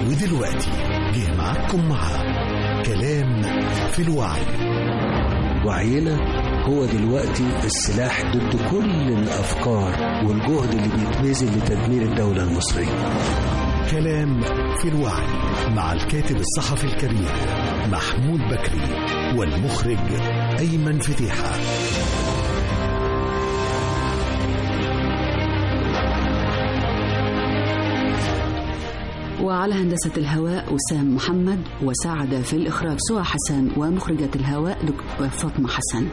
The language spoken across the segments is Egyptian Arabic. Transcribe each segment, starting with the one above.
ودلوقتي جه معاكم مع كلام في الوعي وعينا هو دلوقتي السلاح ضد كل الأفكار والجهد اللي بيتبذل لتدمير الدولة المصرية كلام في الوعي مع الكاتب الصحفي الكبير محمود بكري والمخرج أيمن فتيحة وعلى هندسة الهواء وسام محمد وساعد في الإخراج سوى حسن ومخرجة الهواء دكتور فاطمة حسن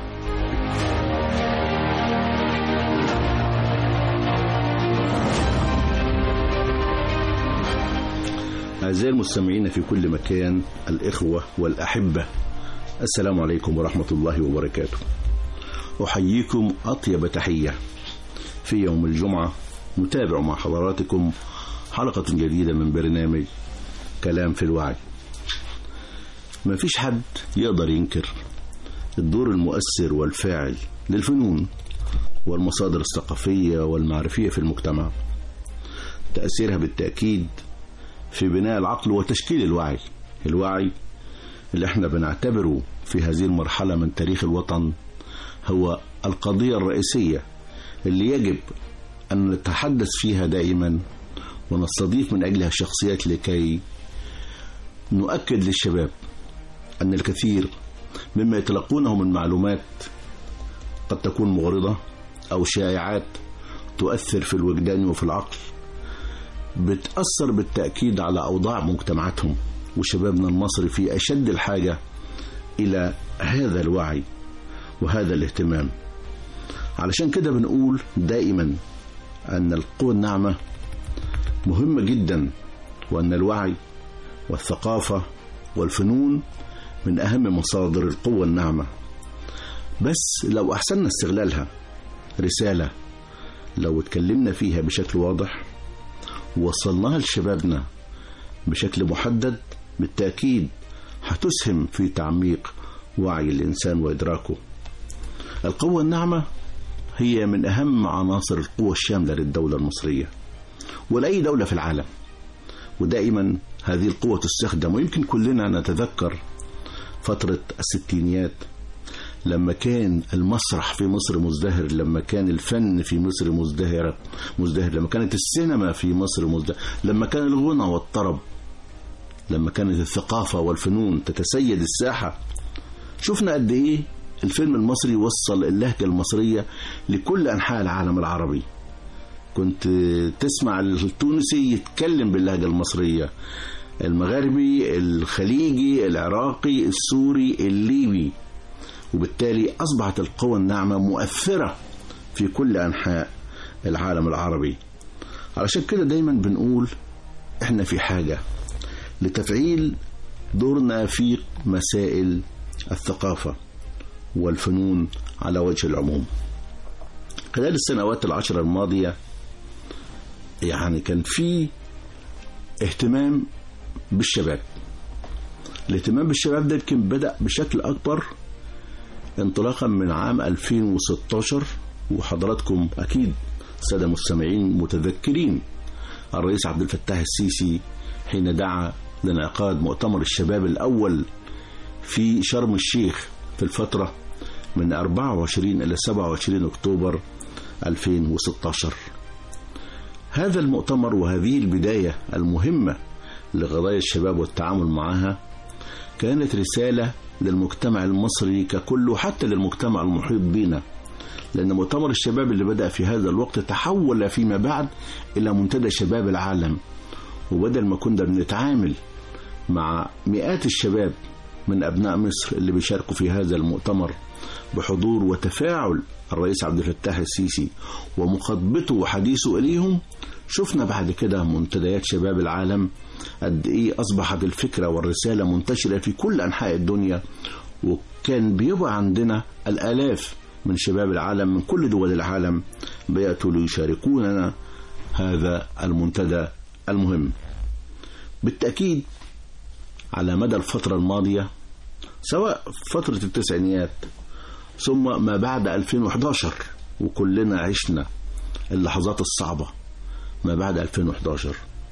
أعزائي المستمعين في كل مكان الإخوة والأحبة السلام عليكم ورحمة الله وبركاته أحييكم أطيب تحية في يوم الجمعة نتابع مع حضراتكم حلقة جديدة من برنامج كلام في الوعي ما فيش حد يقدر ينكر الدور المؤثر والفاعل للفنون والمصادر الثقافية والمعرفية في المجتمع تأثيرها بالتأكيد في بناء العقل وتشكيل الوعي الوعي اللي احنا بنعتبره في هذه المرحلة من تاريخ الوطن هو القضية الرئيسية اللي يجب أن نتحدث فيها دائما ونستضيف من أجلها الشخصيات لكي نؤكد للشباب أن الكثير مما يتلقونه من معلومات قد تكون مغرضة أو شائعات تؤثر في الوجدان وفي العقل بتأثر بالتأكيد على أوضاع مجتمعاتهم وشبابنا المصري في أشد الحاجة إلى هذا الوعي وهذا الاهتمام علشان كده بنقول دائما أن القوة الناعمة مهمة جدا وأن الوعي والثقافة والفنون من أهم مصادر القوة الناعمة بس لو أحسننا استغلالها رسالة لو اتكلمنا فيها بشكل واضح ووصلناها لشبابنا بشكل محدد بالتأكيد هتسهم في تعميق وعي الإنسان وإدراكه القوة الناعمة هي من أهم عناصر القوة الشاملة للدولة المصرية ولأي دولة في العالم ودائما هذه القوة تستخدم ويمكن كلنا نتذكر فترة الستينيات لما كان المسرح في مصر مزدهر لما كان الفن في مصر مزدهر مزدهر لما كانت السينما في مصر مزدهر لما كان الغنى والطرب لما كانت الثقافة والفنون تتسيد الساحة شفنا قد ايه الفيلم المصري وصل اللهجة المصرية لكل أنحاء العالم العربي كنت تسمع التونسي يتكلم باللهجة المصرية المغربي الخليجي العراقي السوري الليبي وبالتالي أصبحت القوى الناعمة مؤثرة في كل أنحاء العالم العربي علشان كده دايما بنقول احنا في حاجة لتفعيل دورنا في مسائل الثقافة والفنون على وجه العموم خلال السنوات العشر الماضية يعني كان في اهتمام بالشباب الاهتمام بالشباب ده يمكن بدأ بشكل أكبر انطلاقا من عام 2016 وحضراتكم أكيد السادة المستمعين متذكرين الرئيس عبد الفتاح السيسي حين دعا لانعقاد مؤتمر الشباب الأول في شرم الشيخ في الفترة من 24 إلى 27 أكتوبر 2016 هذا المؤتمر وهذه البداية المهمة لقضايا الشباب والتعامل معها كانت رسالة للمجتمع المصري ككل وحتى للمجتمع المحيط بنا لأن مؤتمر الشباب اللي بدأ في هذا الوقت تحول فيما بعد إلى منتدى شباب العالم وبدل ما كنا بنتعامل مع مئات الشباب من أبناء مصر اللي بيشاركوا في هذا المؤتمر بحضور وتفاعل الرئيس عبد الفتاح السيسي ومخاطبته وحديثه إليهم شفنا بعد كده منتديات شباب العالم قد إيه أصبحت الفكرة والرسالة منتشرة في كل أنحاء الدنيا وكان بيبقى عندنا الآلاف من شباب العالم من كل دول العالم بيأتوا ليشاركوننا هذا المنتدى المهم بالتأكيد على مدى الفترة الماضية سواء فترة التسعينيات ثم ما بعد 2011 وكلنا عشنا اللحظات الصعبة ما بعد 2011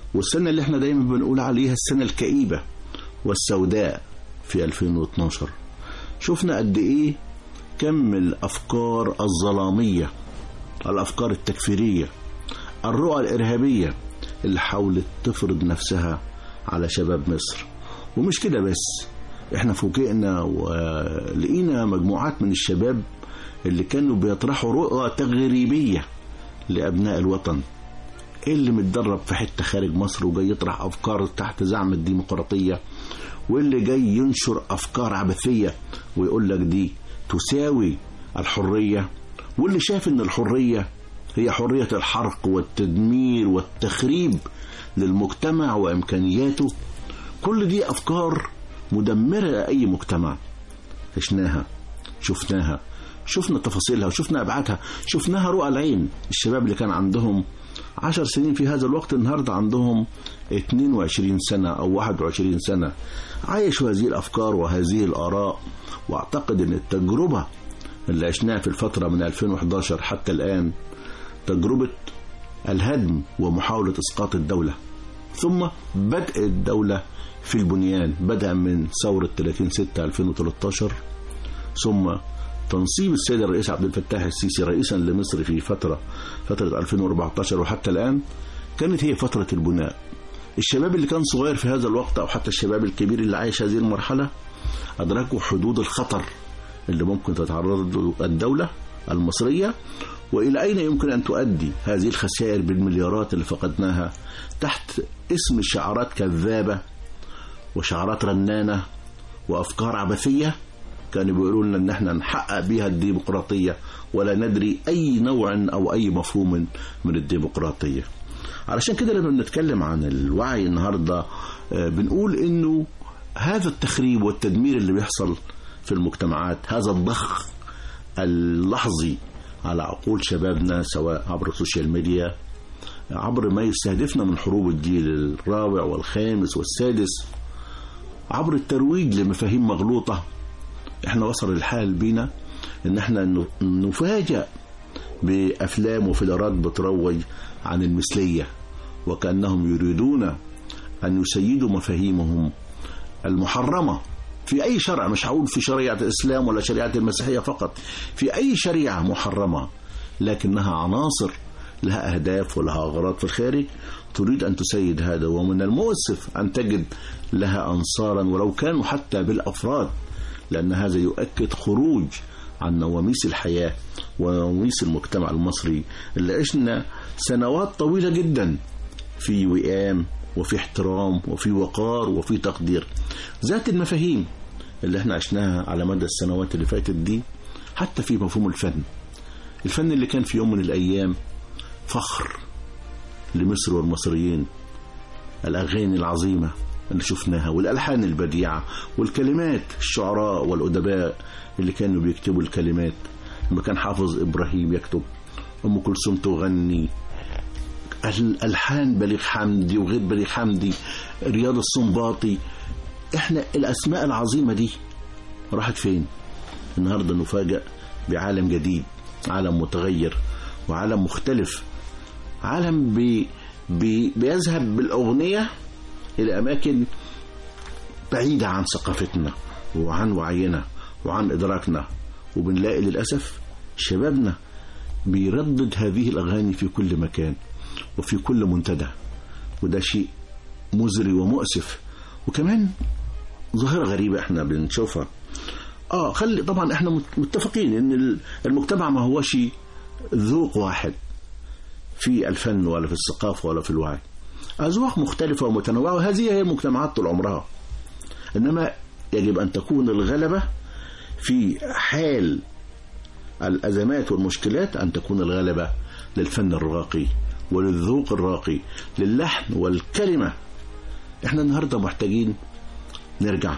والسنة اللي احنا دايما بنقول عليها السنة الكئيبة والسوداء في 2012 شفنا قد ايه كم الافكار الظلامية الافكار التكفيرية الرؤى الارهابية اللي حاولت تفرض نفسها على شباب مصر ومش كده بس احنا فوجئنا ولقينا مجموعات من الشباب اللي كانوا بيطرحوا رؤى تغريبية لأبناء الوطن اللي متدرب في حتة خارج مصر وجاي يطرح أفكار تحت زعم الديمقراطية واللي جاي ينشر أفكار عبثية ويقول لك دي تساوي الحرية واللي شاف إن الحرية هي حرية الحرق والتدمير والتخريب للمجتمع وإمكانياته كل دي أفكار مدمرة لأي مجتمع عشناها شفناها شفنا تفاصيلها وشفنا أبعادها شفناها رؤى العين الشباب اللي كان عندهم عشر سنين في هذا الوقت النهاردة عندهم 22 سنة أو 21 سنة عايشوا هذه الأفكار وهذه الآراء وأعتقد أن التجربة اللي عشناها في الفترة من 2011 حتى الآن تجربة الهدم ومحاولة إسقاط الدولة ثم بدء الدولة في البنيان بدءا من ثورة 30 6 2013 ثم تنصيب السيد الرئيس عبد الفتاح السيسي رئيسا لمصر في فترة فترة 2014 وحتى الآن كانت هي فترة البناء الشباب اللي كان صغير في هذا الوقت أو حتى الشباب الكبير اللي عايش هذه المرحلة أدركوا حدود الخطر اللي ممكن تتعرض له الدولة المصرية وإلى أين يمكن أن تؤدي هذه الخسائر بالمليارات اللي فقدناها تحت اسم شعارات كذابة وشعارات رنانة وأفكار عبثية كانوا بيقولوا لنا ان احنا نحقق بيها الديمقراطية ولا ندري اي نوع او اي مفهوم من الديمقراطية علشان كده لما بنتكلم عن الوعي النهاردة بنقول انه هذا التخريب والتدمير اللي بيحصل في المجتمعات هذا الضخ اللحظي على عقول شبابنا سواء عبر السوشيال ميديا عبر ما يستهدفنا من حروب الجيل الرابع والخامس والسادس عبر الترويج لمفاهيم مغلوطة احنا وصل الحال بينا ان احنا نفاجأ بافلام وفيلرات بتروج عن المثلية وكأنهم يريدون ان يسيدوا مفاهيمهم المحرمة في اي شرع مش هقول في شريعة الاسلام ولا شريعة المسيحية فقط في اي شريعة محرمة لكنها عناصر لها اهداف ولها اغراض في الخارج تريد ان تسيد هذا ومن المؤسف ان تجد لها انصارا ولو كانوا حتى بالافراد لأن هذا يؤكد خروج عن نواميس الحياة ونواميس المجتمع المصري اللي عشنا سنوات طويلة جدا في وئام وفي احترام وفي وقار وفي تقدير ذات المفاهيم اللي احنا عشناها على مدى السنوات اللي فاتت دي حتى في مفهوم الفن الفن اللي كان في يوم من الأيام فخر لمصر والمصريين الأغاني العظيمة اللي شفناها والألحان البديعة والكلمات الشعراء والأدباء اللي كانوا بيكتبوا الكلمات لما كان حافظ إبراهيم يكتب أم كلثوم تغني الألحان بليغ حمدي وغير بليغ حمدي رياض السنباطي احنا الأسماء العظيمة دي راحت فين النهاردة نفاجأ بعالم جديد عالم متغير وعالم مختلف عالم بي بي بيذهب بالأغنية إلى أماكن بعيدة عن ثقافتنا وعن وعينا وعن إدراكنا وبنلاقي للأسف شبابنا بيردد هذه الأغاني في كل مكان وفي كل منتدى وده شيء مزري ومؤسف وكمان ظاهرة غريبة احنا بنشوفها اه خلي طبعا احنا متفقين ان المجتمع ما هوش ذوق واحد في الفن ولا في الثقافة ولا في الوعي أذواق مختلفة ومتنوعة وهذه هي المجتمعات طول عمرها إنما يجب أن تكون الغلبة في حال الأزمات والمشكلات أن تكون الغلبة للفن الراقي وللذوق الراقي للحن والكلمة احنا النهاردة محتاجين نرجع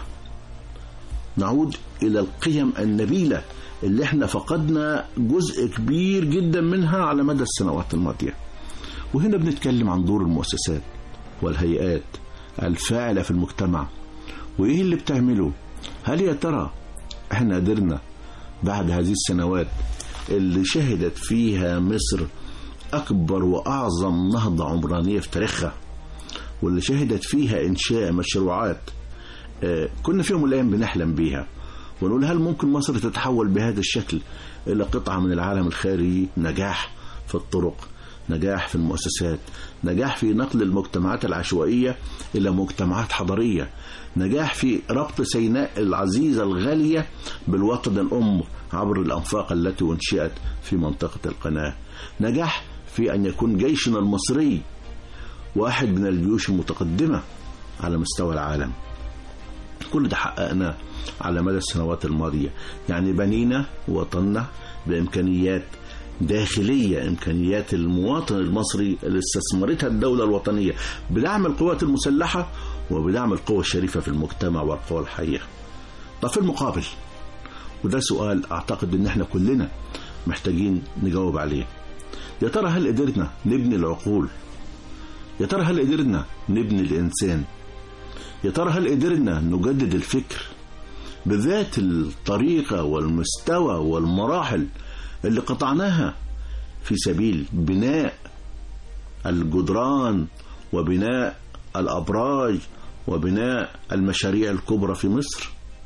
نعود إلى القيم النبيلة اللي احنا فقدنا جزء كبير جدا منها على مدى السنوات الماضية وهنا بنتكلم عن دور المؤسسات والهيئات الفاعلة في المجتمع وإيه اللي بتعمله هل يا ترى احنا قدرنا بعد هذه السنوات اللي شهدت فيها مصر أكبر وأعظم نهضة عمرانية في تاريخها واللي شهدت فيها إنشاء مشروعات آه، كنا في يوم من الأيام بنحلم بيها ونقول هل ممكن مصر تتحول بهذا الشكل إلى قطعة من العالم الخارجي نجاح في الطرق نجاح في المؤسسات نجاح في نقل المجتمعات العشوائية إلى مجتمعات حضرية نجاح في ربط سيناء العزيزة الغالية بالوطن الأم عبر الأنفاق التي أنشئت في منطقة القناة نجاح في أن يكون جيشنا المصري واحد من الجيوش المتقدمة على مستوى العالم كل ده حققناه على مدى السنوات الماضية يعني بنينا وطننا بإمكانيات داخلية إمكانيات المواطن المصري اللي استثمرتها الدولة الوطنية بدعم القوات المسلحة وبدعم القوى الشريفة في المجتمع والقوى الحية طب في المقابل وده سؤال أعتقد إن إحنا كلنا محتاجين نجاوب عليه يا ترى هل قدرنا نبني العقول يا ترى هل قدرنا نبني الإنسان يا ترى هل قدرنا نجدد الفكر بذات الطريقة والمستوى والمراحل اللي قطعناها في سبيل بناء الجدران وبناء الأبراج وبناء المشاريع الكبرى في مصر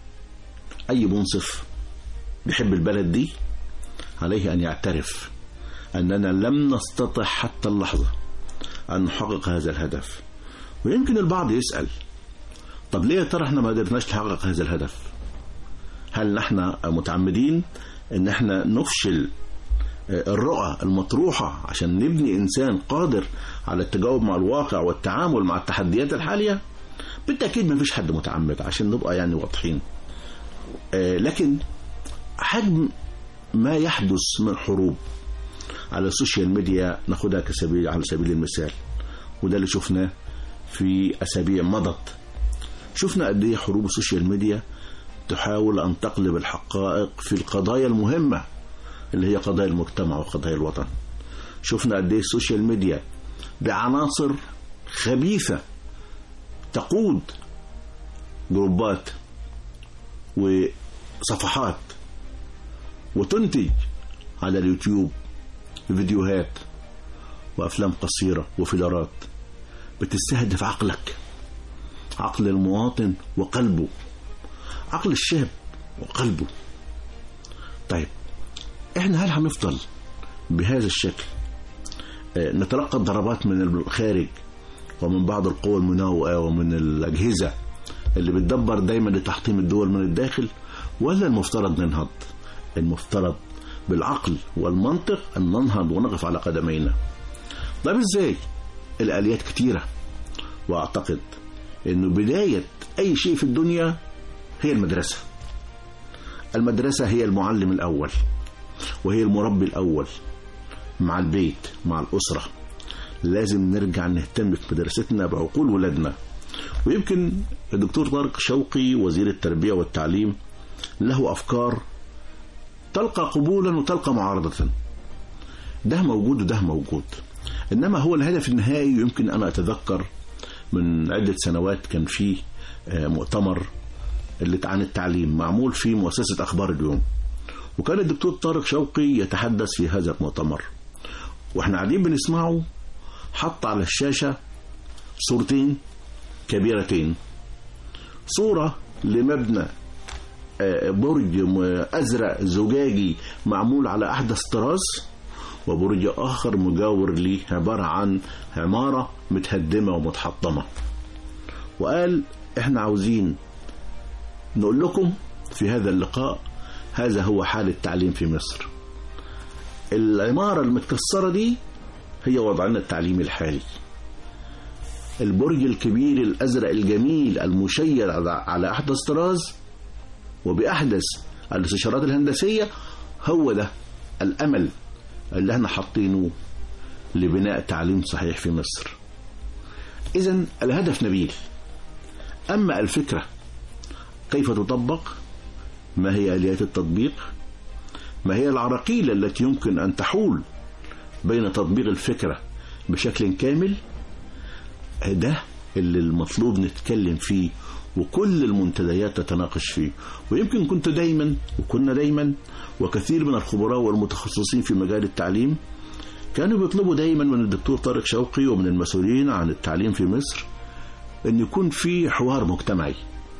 أي منصف بيحب البلد دي عليه أن يعترف أننا لم نستطع حتى اللحظة أن نحقق هذا الهدف ويمكن البعض يسأل طب ليه يا ترى احنا ما قدرناش نحقق هذا الهدف هل نحن متعمدين ان احنا نفشل الرؤى المطروحة عشان نبني إنسان قادر على التجاوب مع الواقع والتعامل مع التحديات الحالية بالتأكيد ما فيش حد متعمد عشان نبقى يعني واضحين آه، لكن حجم ما يحدث من حروب على السوشيال ميديا ناخدها كسبيل على سبيل المثال وده اللي شفناه في أسابيع مضت شفنا قد ايه حروب السوشيال ميديا تحاول أن تقلب الحقائق في القضايا المهمة اللي هي قضايا المجتمع وقضايا الوطن شفنا قد ايه السوشيال ميديا بعناصر خبيثة تقود جروبات وصفحات وتنتج على اليوتيوب فيديوهات وأفلام قصيرة وفيلرات بتستهدف عقلك عقل المواطن وقلبه عقل الشاب وقلبه طيب احنا هل هنفضل بهذا الشكل آه، نتلقى الضربات من الخارج ومن بعض القوى المناوئة ومن الأجهزة اللي بتدبر دايما لتحطيم الدول من الداخل ولا المفترض ننهض المفترض بالعقل والمنطق أن ننهض ونقف على قدمينا طيب ازاي الآليات كتيرة وأعتقد أنه بداية أي شيء في الدنيا هي المدرسة المدرسة هي المعلم الأول وهي المربي الأول مع البيت مع الأسرة لازم نرجع نهتم في مدرستنا بعقول ولادنا ويمكن الدكتور طارق شوقي وزير التربية والتعليم له أفكار تلقى قبولا وتلقى معارضة ده موجود وده موجود إنما هو الهدف النهائي يمكن أنا أتذكر من عدة سنوات كان فيه آه، مؤتمر اللي عن التعليم معمول في مؤسسة أخبار اليوم وكان الدكتور طارق شوقي يتحدث في هذا المؤتمر واحنا قاعدين بنسمعه حط على الشاشة صورتين كبيرتين صورة لمبنى آه، برج م- أزرق زجاجي معمول على أحدث طراز وبرج آخر مجاور ليه عبارة عن عمارة متهدمة ومتحطمة وقال احنا عاوزين نقول لكم في هذا اللقاء هذا هو حال التعليم في مصر العمارة المتكسرة دي هي وضعنا التعليمي الحالي البرج الكبير الأزرق الجميل المشيد على- على أحدث طراز وبأحدث الاستشارات الهندسية هو ده الأمل اللي احنا حاطينه لبناء تعليم صحيح في مصر إذا الهدف نبيل أما الفكرة كيف تطبق ما هي آليات التطبيق ما هي العراقيل التي يمكن أن تحول بين تطبيق الفكرة بشكل كامل ده اللي المطلوب نتكلم فيه وكل المنتديات تتناقش فيه ويمكن كنت دايما وكنا دايما وكثير من الخبراء والمتخصصين في مجال التعليم كانوا بيطلبوا دايما من الدكتور طارق شوقي ومن المسؤولين عن التعليم في مصر ان يكون في حوار مجتمعي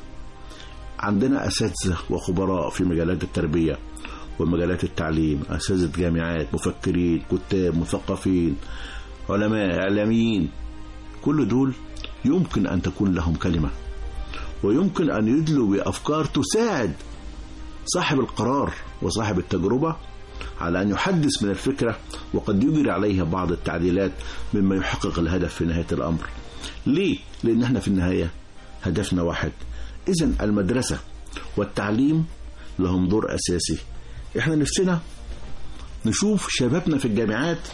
عندنا اساتذه وخبراء في مجالات التربيه ومجالات التعليم اساتذه جامعات مفكرين كتاب مثقفين علماء اعلاميين كل دول يمكن ان تكون لهم كلمه ويمكن ان يدلوا بافكار تساعد صاحب القرار وصاحب التجربه على ان يحدث من الفكره وقد يجري عليها بعض التعديلات مما يحقق الهدف في نهايه الامر. ليه؟ لان احنا في النهايه هدفنا واحد. اذا المدرسه والتعليم لهم دور اساسي. احنا نفسنا نشوف شبابنا في الجامعات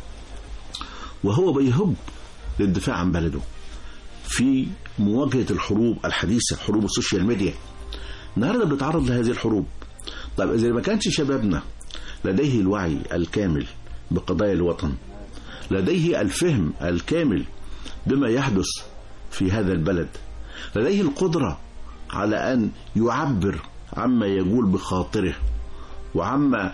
وهو بيهب للدفاع عن بلده في مواجهه الحروب الحديثه حروب السوشيال ميديا. النهارده بنتعرض لهذه الحروب. طيب اذا ما كانش شبابنا لديه الوعي الكامل بقضايا الوطن لديه الفهم الكامل بما يحدث في هذا البلد لديه القدرة على أن يعبر عما يقول بخاطره وعما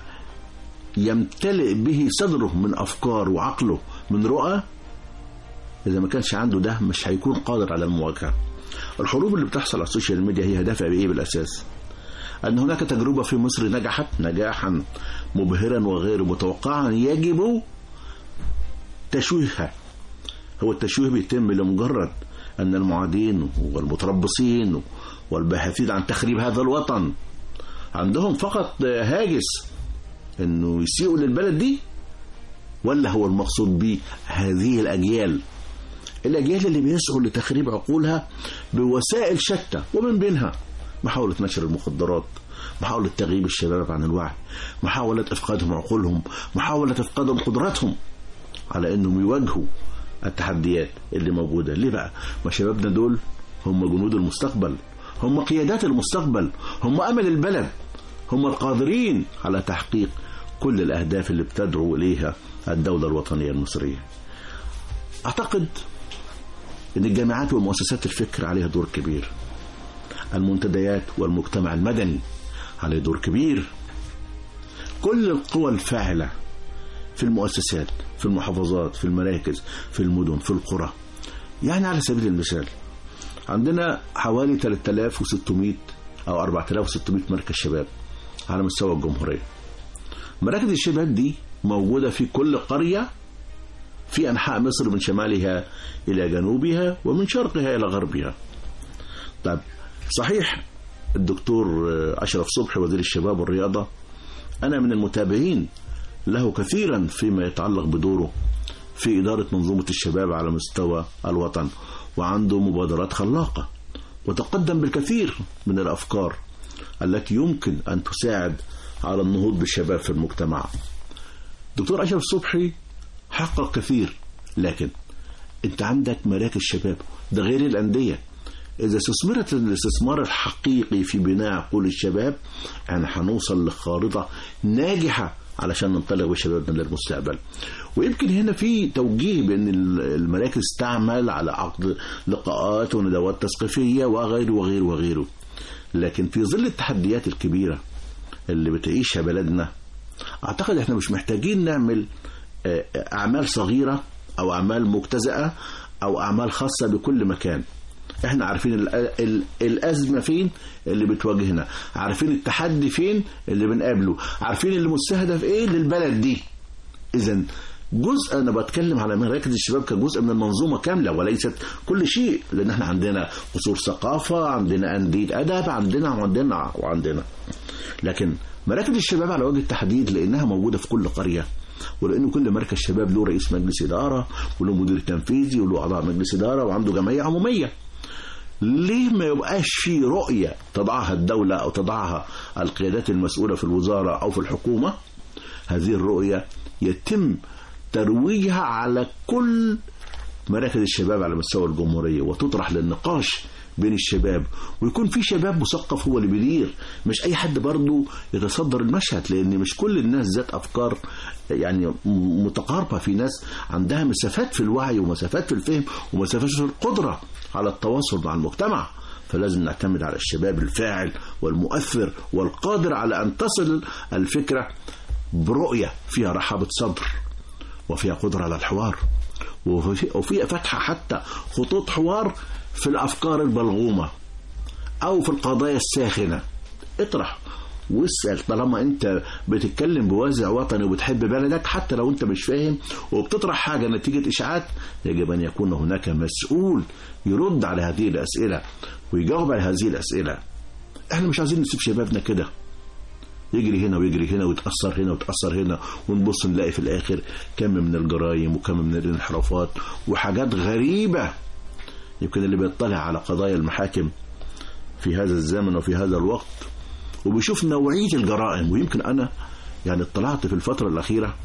يمتلئ به صدره من أفكار وعقله من رؤى إذا ما كانش عنده ده مش هيكون قادر على المواجهة الحروب اللي بتحصل على السوشيال ميديا هي هدفها بإيه بالأساس أن هناك تجربة في مصر نجحت نجاحا مبهرا وغير متوقعا يجب تشويهها هو التشويه بيتم لمجرد أن المعادين والمتربصين والباحثين عن تخريب هذا الوطن عندهم فقط هاجس أنه يسيئوا للبلد دي ولا هو المقصود به هذه الأجيال الأجيال اللي بيسعوا لتخريب عقولها بوسائل شتى ومن بينها محاولة نشر المخدرات محاولة تغييب الشباب عن الوعي محاولة إفقادهم عقولهم محاولة إفقادهم قدراتهم على أنهم يواجهوا التحديات اللي موجودة ليه بقى ما شبابنا دول هم جنود المستقبل هم قيادات المستقبل هم أمل البلد هم القادرين على تحقيق كل الأهداف اللي بتدعو إليها الدولة الوطنية المصرية أعتقد أن الجامعات ومؤسسات الفكر عليها دور كبير المنتديات والمجتمع المدني عليه دور كبير كل القوى الفاعلة في المؤسسات في المحافظات في المراكز في المدن في القرى يعني على سبيل المثال عندنا حوالي 3600 أو 4600 مركز شباب على مستوى الجمهورية مراكز الشباب دي موجودة في كل قرية في أنحاء مصر من شمالها إلى جنوبها ومن شرقها إلى غربها طيب صحيح الدكتور أشرف صبحي وزير الشباب والرياضة أنا من المتابعين له كثيرا فيما يتعلق بدوره في إدارة منظومة الشباب على مستوى الوطن وعنده مبادرات خلاقة وتقدم بالكثير من الأفكار التي يمكن أن تساعد على النهوض بالشباب في المجتمع دكتور أشرف صبحي حقق كثير لكن أنت عندك مراكز شباب ده غير الأندية إذا استثمرت الاستثمار الحقيقي في بناء عقول الشباب يعني هنوصل لخارطة ناجحة علشان ننطلق بشبابنا للمستقبل ويمكن هنا في توجيه بأن المراكز تعمل على عقد لقاءات وندوات تثقيفية وغيره وغيره وغيره لكن في ظل التحديات الكبيرة اللي بتعيشها بلدنا أعتقد إحنا مش محتاجين نعمل أعمال صغيرة أو أعمال مجتزأة أو أعمال خاصة بكل مكان احنا عارفين ال ال الازمه فين اللي بتواجهنا عارفين التحدي فين اللي بنقابله عارفين اللي مستهدف ايه للبلد دي اذا جزء انا بتكلم على مراكز الشباب كجزء من المنظومه كامله وليست كل شيء لان احنا عندنا قصور ثقافه عندنا انديه ادب عندنا وعندنا وعندنا لكن مراكز الشباب على وجه التحديد لانها موجوده في كل قريه ولان كل مركز شباب له رئيس مجلس اداره وله مدير تنفيذي وله اعضاء مجلس اداره وعنده جمعيه عموميه ليه ما يبقاش في رؤية تضعها الدولة أو تضعها القيادات المسؤولة في الوزارة أو في الحكومة هذه الرؤية يتم ترويجها على كل مراكز الشباب على مستوى الجمهورية وتطرح للنقاش بين الشباب ويكون في شباب مثقف هو اللي بيدير مش اي حد برضه يتصدر المشهد لان مش كل الناس ذات افكار يعني متقاربه في ناس عندها مسافات في الوعي ومسافات في الفهم ومسافات في القدره على التواصل مع المجتمع فلازم نعتمد على الشباب الفاعل والمؤثر والقادر على ان تصل الفكره برؤيه فيها رحابه صدر وفيها قدره على الحوار وفي وفي فتح حتى خطوط حوار في الافكار البلغومه او في القضايا الساخنه اطرح واسال طالما انت بتتكلم بوازع وطني وبتحب بلدك حتى لو انت مش فاهم وبتطرح حاجه نتيجه اشاعات يجب ان يكون هناك مسؤول يرد على هذه الاسئله ويجاوب على هذه الاسئله احنا مش عايزين نسيب شبابنا كده يجري هنا ويجري هنا ويتأثر هنا ويتأثر هنا ونبص نلاقي في الآخر كم من الجرائم وكم من الانحرافات وحاجات غريبة يمكن اللي بيطلع على قضايا المحاكم في هذا الزمن وفي هذا الوقت وبيشوف نوعية الجرائم ويمكن أنا يعني اطلعت في الفترة الأخيرة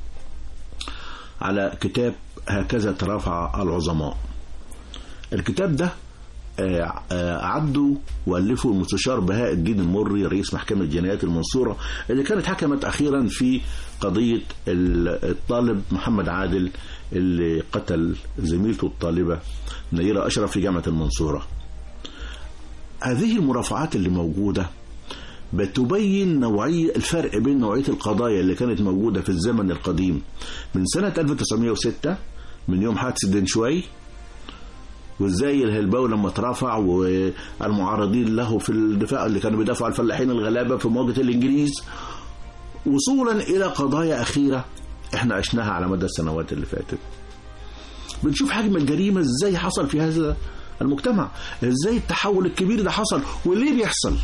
على كتاب هكذا ترافع العظماء الكتاب ده آه، آه، عدوا والفه المستشار بهاء الدين المري رئيس محكمة الجنايات المنصورة اللي كانت حكمت أخيرا في قضية ال- الطالب محمد عادل اللي قتل زميلته الطالبة نيرة أشرف في جامعة المنصورة هذه المرافعات اللي موجودة بتبين نوعية الفرق بين نوعية القضايا اللي كانت موجودة في الزمن القديم من سنة 1906 من يوم حادث دنشواي وازاي الهلباوي لما اترفع والمعارضين له في الدفاع اللي كانوا بيدافعوا عن الفلاحين الغلابه في مواجهه الانجليز وصولا الى قضايا اخيره احنا عشناها على مدى السنوات اللي فاتت. بنشوف حجم الجريمه ازاي حصل في هذا المجتمع، ازاي التحول الكبير ده حصل وليه بيحصل؟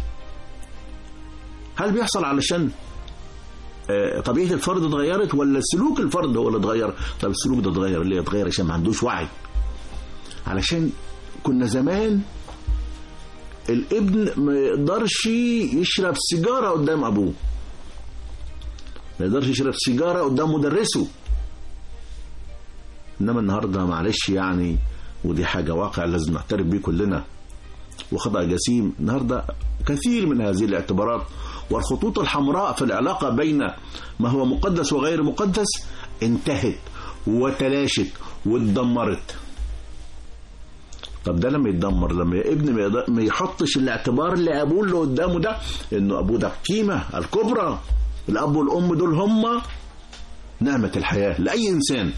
هل بيحصل علشان آه، طبيعه الفرد اتغيرت ولا سلوك الفرد هو اللي اتغير؟ طب السلوك ده اتغير ليه؟ اتغير عشان ما عندوش وعي. علشان كنا زمان الابن ما يقدرش يشرب سيجارة قدام أبوه ما يقدرش يشرب سيجارة قدام مدرسه إنما النهاردة معلش يعني ودي حاجة واقع لازم نعترف بيه كلنا وخطأ جسيم النهاردة كثير من هذه الاعتبارات والخطوط الحمراء في العلاقة بين ما هو مقدس وغير مقدس انتهت وتلاشت واتدمرت طب ده لما يتدمر لما يا ابني ما يقدر- ما يحطش الاعتبار اللي ابوه اللي قدامه ده انه ابوه ده القيمه الكبرى الاب والام دول هم نعمه الحياه لاي انسان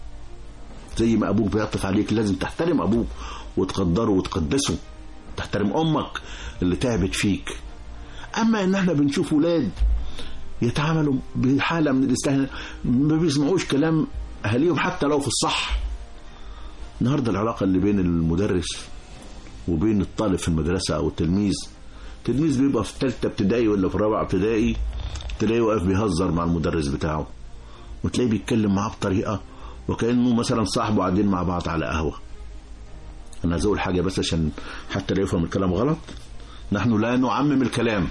زي ما ابوك بيعطف عليك لازم تحترم ابوك وتقدره وتقدسه تحترم امك اللي تعبت فيك اما ان احنا بنشوف ولاد يتعاملوا بحاله من الاستهانه ما بيسمعوش كلام اهاليهم حتى لو في الصح النهارده العلاقه اللي بين المدرس وبين الطالب في المدرسه او التلميذ التلميذ بيبقى في ثالثه ابتدائي ولا في رابعه ابتدائي تلاقيه واقف بيهزر مع المدرس بتاعه وتلاقيه بيتكلم معاه بطريقه وكانه مثلا صاحبه قاعدين مع بعض على قهوه انا عايز اقول حاجه بس عشان حتى لا يفهم الكلام غلط نحن لا نعمم الكلام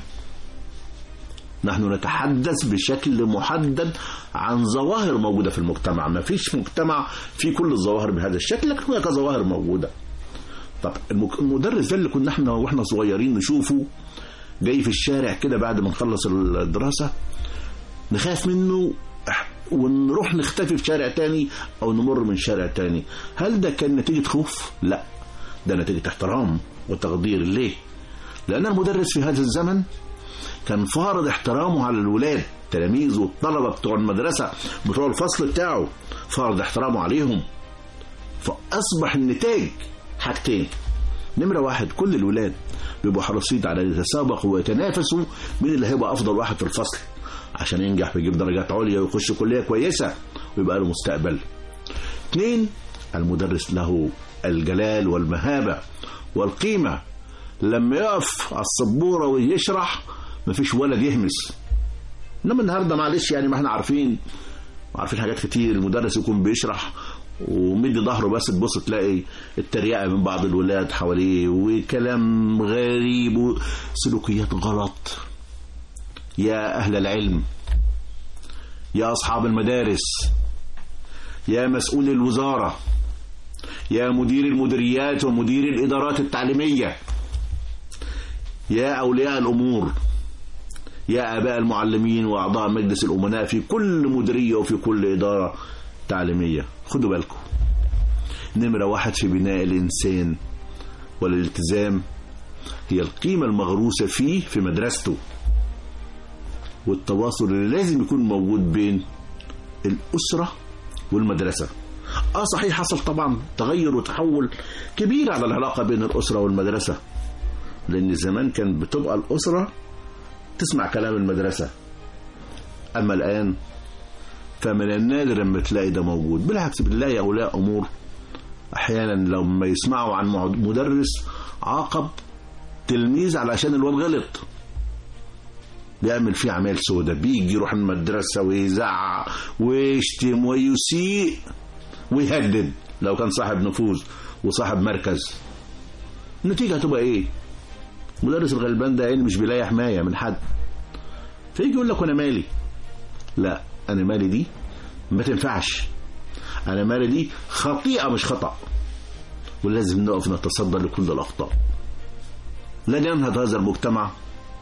نحن نتحدث بشكل محدد عن ظواهر موجودة في المجتمع ما فيش مجتمع فيه كل الظواهر بهذا الشكل لكن هناك ظواهر موجودة طب المك- المدرس ده اللي كنا احنا واحنا صغيرين نشوفه جاي في الشارع كده بعد ما نخلص الدراسة نخاف منه إح- ونروح نختفي في شارع تاني او نمر من شارع تاني هل ده كان نتيجة خوف؟ لا ده نتيجة احترام وتقدير ليه؟ لأن المدرس في هذا الزمن كان فارض احترامه على الولاد التلاميذ والطلبة بتوع المدرسة بتوع الفصل بتاعه فرض احترامه عليهم فأصبح النتاج حاجتين نمرة واحد كل الولاد بيبقوا حريصين على أن يتسابقوا ويتنافسوا مين اللي هيبقى أفضل واحد في الفصل عشان ينجح ويجيب درجات عليا ويخش كلية كويسة ويبقى له مستقبل اثنين المدرس له الجلال والمهابة والقيمة لما يقف على السبورة ويشرح مفيش ولد يهمس انما النهارده معلش يعني ما احنا عارفين عارفين حاجات كتير المدرس يكون بيشرح ومدي ظهره بس تبص تلاقي التريقه من بعض الولاد حواليه وكلام غريب وسلوكيات غلط يا اهل العلم يا اصحاب المدارس يا مسؤول الوزاره يا مدير المديريات ومدير الادارات التعليميه يا اولياء الامور يا آباء المعلمين وأعضاء مجلس الأمناء في كل مديرية وفي كل إدارة تعليمية خدوا بالكم نمرة واحد في بناء الإنسان والالتزام هي القيمة المغروسة فيه في مدرسته والتواصل اللي لازم يكون موجود بين الأسرة والمدرسة اه صحيح حصل طبعا تغير وتحول كبير على العلاقة بين الأسرة والمدرسة لأن زمان كان بتبقى الأسرة تسمع كلام المدرسة أما الآن فمن النادر لما تلاقي ده موجود بالعكس بنلاقي أولياء أمور أحيانا لما يسمعوا عن مدرس عاقب تلميذ علشان الواد غلط بيعمل فيه اعمال سودة بيجي يروح المدرسة ويزعق ويشتم ويسيء ويهدد لو كان صاحب نفوذ وصاحب مركز النتيجة هتبقى ايه مدرس الغلبان ده يعني مش بيلاقي حماية من حد فيجي يقول لك وانا مالي لا انا مالي دي ما تنفعش انا مالي دي خطيئة مش خطأ ولازم نقف نتصدى لكل الاخطاء لن ينهض هذا المجتمع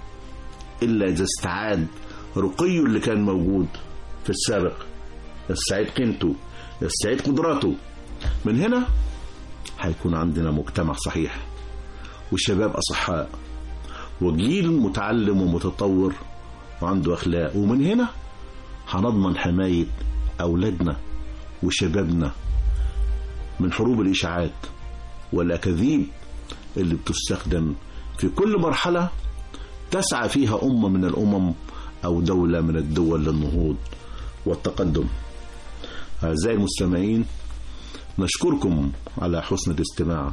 إلا إذا استعاد رقيه اللي كان موجود في السابق يستعيد قيمته يستعيد قدراته من هنا هيكون عندنا مجتمع صحيح وشباب أصحاء وجيل متعلم ومتطور وعنده أخلاق ومن هنا هنضمن حماية أولادنا وشبابنا من حروب الإشاعات والأكاذيب اللي بتستخدم في كل مرحلة تسعى فيها أمة من الأمم أو دولة من الدول للنهوض والتقدم أعزائي المستمعين نشكركم على حسن الاستماع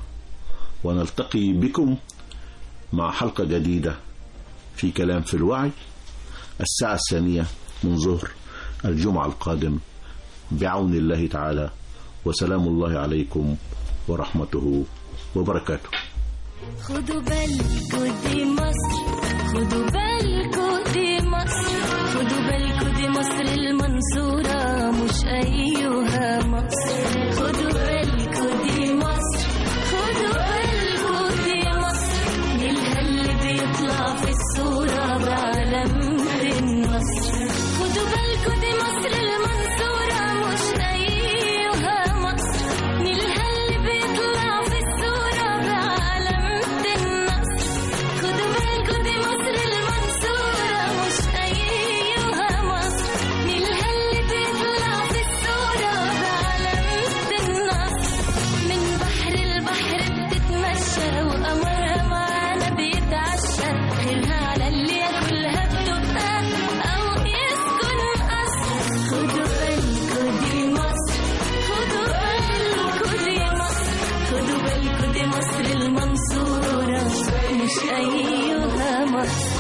ونلتقي بكم مع حلقة جديدة في كلام في الوعي الساعة الثانية من ظهر الجمعة القادم بعون الله تعالى وسلام الله عليكم ورحمته وبركاته خدوا بالكوا دي مصر خدوا بالكوا دي مصر خدوا بالكوا دي مصر المنصورة مش أيها مصر خدوا بالكوا دي مصر خدوا بالكوا دي مصر نيلها اللي بيطلع في الصورة بعلامة النصر خدوا بالكوا دي مصر المنصورة مش أيها مصر نيلها اللي بيطلع في الصورة بعلامة النصر خدوا بالكوا دي مصر المنصورة مش أيها مصر نيلها اللي بيطلع في الصورة بعلامة النصر من بحر البحر بتتمشى وقمرها معانا بيتعشى غيرها على اللي ياكلها بتبقى أو يسكن قصر خدوا بالكوا دي مصر خدوا بالكوا دي مصر خدوا بالكوا دي مصر المنصورة مش أيها مصر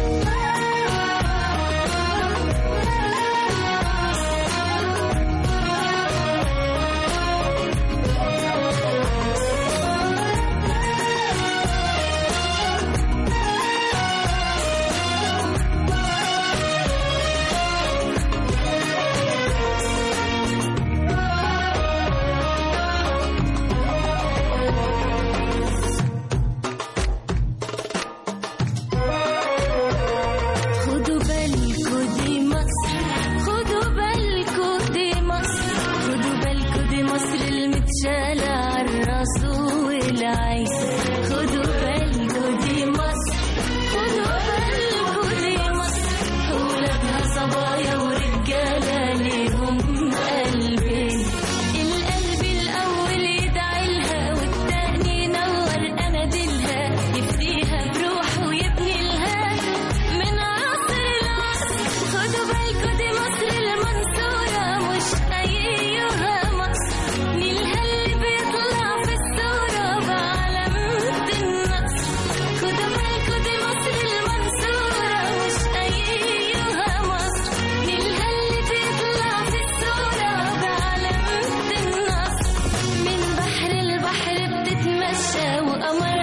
خدوا بالكوا دي مصر خدوا بالكوا دي مصر خدوا بالكوا دي مصر المتشالة عالراس والعين خدوا بالكوا دي مصر خدوا بالكوا دي مصر ولادها صبايا ورجالة ليهم قلبين القلب الأول يدعي لها والتاني ينور أناديلها يفديها بروحه ويبني لها من عصر العصر خدوا بالكوا دي مصر المنصورة مش أيها مصر نيلها اللي بيطلع في الصورة بعلامة النصر خدوا بالكوا دي مصر المنصورة مش أيها مصر نيلها اللي بيطلع في الصورة بعلامة النصر من بحر البحر بتتمشى وقمر